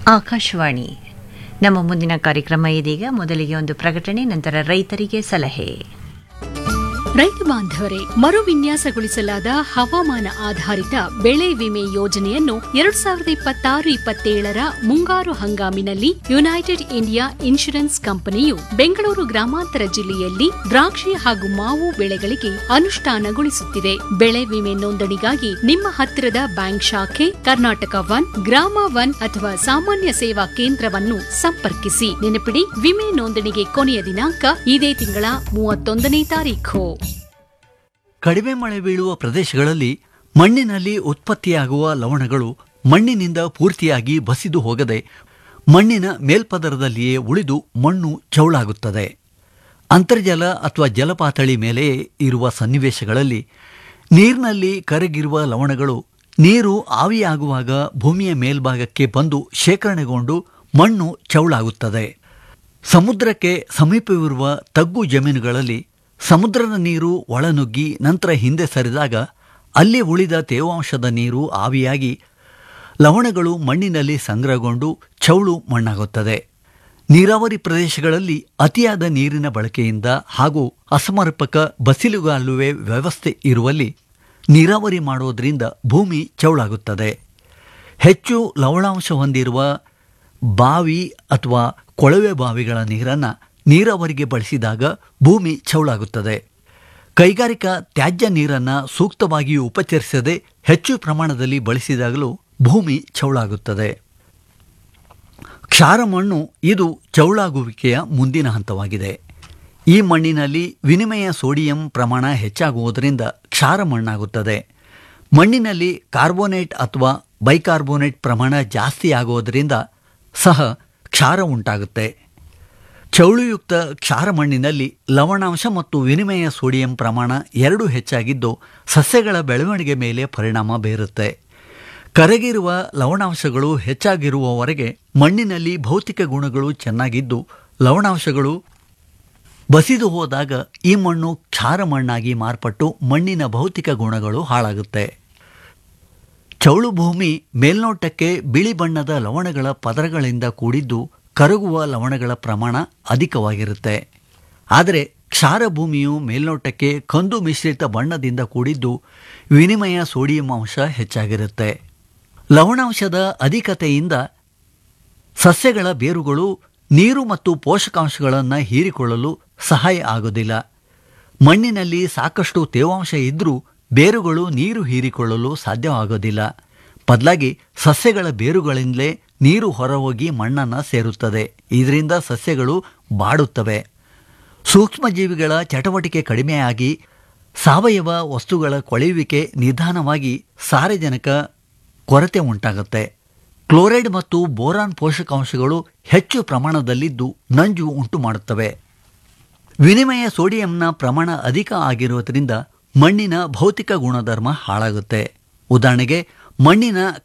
ಆಕಾಶವಾಣಿ ನಮ್ಮ ಮುಂದಿನ ಕಾರ್ಯಕ್ರಮ ಇದೀಗ ಮೊದಲಿಗೆ ಒಂದು ಪ್ರಕಟಣೆ ನಂತರ ರೈತರಿಗೆ ಸಲಹೆ ರೈತ ಬಾಂಧವರೇ ಮರುವಿನ್ಯಾಸಗೊಳಿಸಲಾದ ಹವಾಮಾನ ಆಧಾರಿತ ಬೆಳೆ ವಿಮೆ ಯೋಜನೆಯನ್ನು ಎರಡ್ ಸಾವಿರದ ಇಪ್ಪತ್ತಾರು ಇಪ್ಪತ್ತೇಳರ ಮುಂಗಾರು ಹಂಗಾಮಿನಲ್ಲಿ ಯುನೈಟೆಡ್ ಇಂಡಿಯಾ ಇನ್ಶೂರೆನ್ಸ್ ಕಂಪನಿಯು ಬೆಂಗಳೂರು ಗ್ರಾಮಾಂತರ ಜಿಲ್ಲೆಯಲ್ಲಿ ದ್ರಾಕ್ಷಿ ಹಾಗೂ ಮಾವು ಬೆಳೆಗಳಿಗೆ ಅನುಷ್ಠಾನಗೊಳಿಸುತ್ತಿದೆ ಬೆಳೆ ವಿಮೆ ನೋಂದಣಿಗಾಗಿ ನಿಮ್ಮ ಹತ್ತಿರದ ಬ್ಯಾಂಕ್ ಶಾಖೆ ಕರ್ನಾಟಕ ಒನ್ ಗ್ರಾಮ ಒನ್ ಅಥವಾ ಸಾಮಾನ್ಯ ಸೇವಾ ಕೇಂದ್ರವನ್ನು ಸಂಪರ್ಕಿಸಿ ನೆನಪಿಡಿ ವಿಮೆ ನೋಂದಣಿಗೆ ಕೊನೆಯ ದಿನಾಂಕ ಇದೇ ತಿಂಗಳ ಮೂವತ್ತೊಂದನೇ ತಾರೀಖು ಕಡಿಮೆ ಮಳೆ ಬೀಳುವ ಪ್ರದೇಶಗಳಲ್ಲಿ ಮಣ್ಣಿನಲ್ಲಿ ಉತ್ಪತ್ತಿಯಾಗುವ ಲವಣಗಳು ಮಣ್ಣಿನಿಂದ ಪೂರ್ತಿಯಾಗಿ ಬಸಿದು ಹೋಗದೆ ಮಣ್ಣಿನ ಮೇಲ್ಪದರದಲ್ಲಿಯೇ ಉಳಿದು ಮಣ್ಣು ಚೌಳಾಗುತ್ತದೆ ಅಂತರ್ಜಲ ಅಥವಾ ಜಲಪಾತಳಿ ಮೇಲೆಯೇ ಇರುವ ಸನ್ನಿವೇಶಗಳಲ್ಲಿ ನೀರಿನಲ್ಲಿ ಕರಗಿರುವ ಲವಣಗಳು ನೀರು ಆವಿಯಾಗುವಾಗ ಭೂಮಿಯ ಮೇಲ್ಭಾಗಕ್ಕೆ ಬಂದು ಶೇಖರಣೆಗೊಂಡು ಮಣ್ಣು ಚೌಳಾಗುತ್ತದೆ ಸಮುದ್ರಕ್ಕೆ ಸಮೀಪವಿರುವ ತಗ್ಗು ಜಮೀನುಗಳಲ್ಲಿ ಸಮುದ್ರದ ನೀರು ಒಳನುಗ್ಗಿ ನಂತರ ಹಿಂದೆ ಸರಿದಾಗ ಅಲ್ಲಿ ಉಳಿದ ತೇವಾಂಶದ ನೀರು ಆವಿಯಾಗಿ ಲವಣಗಳು ಮಣ್ಣಿನಲ್ಲಿ ಸಂಗ್ರಹಗೊಂಡು ಚೌಳು ಮಣ್ಣಾಗುತ್ತದೆ ನೀರಾವರಿ ಪ್ರದೇಶಗಳಲ್ಲಿ ಅತಿಯಾದ ನೀರಿನ ಬಳಕೆಯಿಂದ ಹಾಗೂ ಅಸಮರ್ಪಕ ಬಸಿಲುಗಾಲುವೆ ವ್ಯವಸ್ಥೆ ಇರುವಲ್ಲಿ ನೀರಾವರಿ ಮಾಡೋದ್ರಿಂದ ಭೂಮಿ ಚೌಳಾಗುತ್ತದೆ ಹೆಚ್ಚು ಲವಣಾಂಶ ಹೊಂದಿರುವ ಬಾವಿ ಅಥವಾ ಕೊಳವೆ ಬಾವಿಗಳ ನೀರನ್ನು ನೀರಾವರಿಗೆ ಬಳಸಿದಾಗ ಭೂಮಿ ಚೌಳಾಗುತ್ತದೆ ಕೈಗಾರಿಕಾ ತ್ಯಾಜ್ಯ ನೀರನ್ನು ಸೂಕ್ತವಾಗಿ ಉಪಚರಿಸದೆ ಹೆಚ್ಚು ಪ್ರಮಾಣದಲ್ಲಿ ಬಳಸಿದಾಗಲೂ ಭೂಮಿ ಚೌಳಾಗುತ್ತದೆ ಕ್ಷಾರ ಮಣ್ಣು ಇದು ಚೌಳಾಗುವಿಕೆಯ ಮುಂದಿನ ಹಂತವಾಗಿದೆ ಈ ಮಣ್ಣಿನಲ್ಲಿ ವಿನಿಮಯ ಸೋಡಿಯಂ ಪ್ರಮಾಣ ಹೆಚ್ಚಾಗುವುದರಿಂದ ಕ್ಷಾರ ಮಣ್ಣಾಗುತ್ತದೆ ಮಣ್ಣಿನಲ್ಲಿ ಕಾರ್ಬೋನೇಟ್ ಅಥವಾ ಬೈಕಾರ್ಬೋನೇಟ್ ಪ್ರಮಾಣ ಜಾಸ್ತಿ ಆಗುವುದರಿಂದ ಸಹ ಕ್ಷಾರ ಉಂಟಾಗುತ್ತೆ ಚೌಳುಯುಕ್ತ ಕ್ಷಾರ ಮಣ್ಣಿನಲ್ಲಿ ಲವಣಾಂಶ ಮತ್ತು ವಿನಿಮಯ ಸೋಡಿಯಂ ಪ್ರಮಾಣ ಎರಡೂ ಹೆಚ್ಚಾಗಿದ್ದು ಸಸ್ಯಗಳ ಬೆಳವಣಿಗೆ ಮೇಲೆ ಪರಿಣಾಮ ಬೀರುತ್ತೆ ಕರಗಿರುವ ಲವಣಾಂಶಗಳು ಹೆಚ್ಚಾಗಿರುವವರೆಗೆ ಮಣ್ಣಿನಲ್ಲಿ ಭೌತಿಕ ಗುಣಗಳು ಚೆನ್ನಾಗಿದ್ದು ಲವಣಾಂಶಗಳು ಬಸಿದು ಹೋದಾಗ ಈ ಮಣ್ಣು ಕ್ಷಾರ ಮಣ್ಣಾಗಿ ಮಾರ್ಪಟ್ಟು ಮಣ್ಣಿನ ಭೌತಿಕ ಗುಣಗಳು ಹಾಳಾಗುತ್ತೆ ಚೌಳು ಭೂಮಿ ಮೇಲ್ನೋಟಕ್ಕೆ ಬಿಳಿ ಬಣ್ಣದ ಲವಣಗಳ ಪದರಗಳಿಂದ ಕೂಡಿದ್ದು ಕರಗುವ ಲವಣಗಳ ಪ್ರಮಾಣ ಅಧಿಕವಾಗಿರುತ್ತೆ ಆದರೆ ಕ್ಷಾರ ಭೂಮಿಯು ಮೇಲ್ನೋಟಕ್ಕೆ ಕಂದು ಮಿಶ್ರಿತ ಬಣ್ಣದಿಂದ ಕೂಡಿದ್ದು ವಿನಿಮಯ ಸೋಡಿಯಂ ಅಂಶ ಹೆಚ್ಚಾಗಿರುತ್ತೆ ಲವಣಾಂಶದ ಅಧಿಕತೆಯಿಂದ ಸಸ್ಯಗಳ ಬೇರುಗಳು ನೀರು ಮತ್ತು ಪೋಷಕಾಂಶಗಳನ್ನು ಹೀರಿಕೊಳ್ಳಲು ಸಹಾಯ ಆಗೋದಿಲ್ಲ ಮಣ್ಣಿನಲ್ಲಿ ಸಾಕಷ್ಟು ತೇವಾಂಶ ಇದ್ದರೂ ಬೇರುಗಳು ನೀರು ಹೀರಿಕೊಳ್ಳಲು ಸಾಧ್ಯವಾಗೋದಿಲ್ಲ ಬದಲಾಗಿ ಸಸ್ಯಗಳ ಬೇರುಗಳಿಂದಲೇ ನೀರು ಹೊರಹೋಗಿ ಮಣ್ಣನ್ನು ಸೇರುತ್ತದೆ ಇದರಿಂದ ಸಸ್ಯಗಳು ಬಾಡುತ್ತವೆ ಸೂಕ್ಷ್ಮಜೀವಿಗಳ ಚಟವಟಿಕೆ ಕಡಿಮೆಯಾಗಿ ಸಾವಯವ ವಸ್ತುಗಳ ಕೊಳೆಯುವಿಕೆ ನಿಧಾನವಾಗಿ ಸಾರಜನಕ ಕೊರತೆ ಉಂಟಾಗುತ್ತೆ ಕ್ಲೋರೈಡ್ ಮತ್ತು ಬೋರಾನ್ ಪೋಷಕಾಂಶಗಳು ಹೆಚ್ಚು ಪ್ರಮಾಣದಲ್ಲಿದ್ದು ನಂಜು ಉಂಟು ಮಾಡುತ್ತವೆ ವಿನಿಮಯ ಸೋಡಿಯಂನ ಪ್ರಮಾಣ ಅಧಿಕ ಆಗಿರುವುದರಿಂದ ಮಣ್ಣಿನ ಭೌತಿಕ ಗುಣಧರ್ಮ ಹಾಳಾಗುತ್ತೆ ಉದಾಹರಣೆಗೆ ಮಣ್ಣಿನ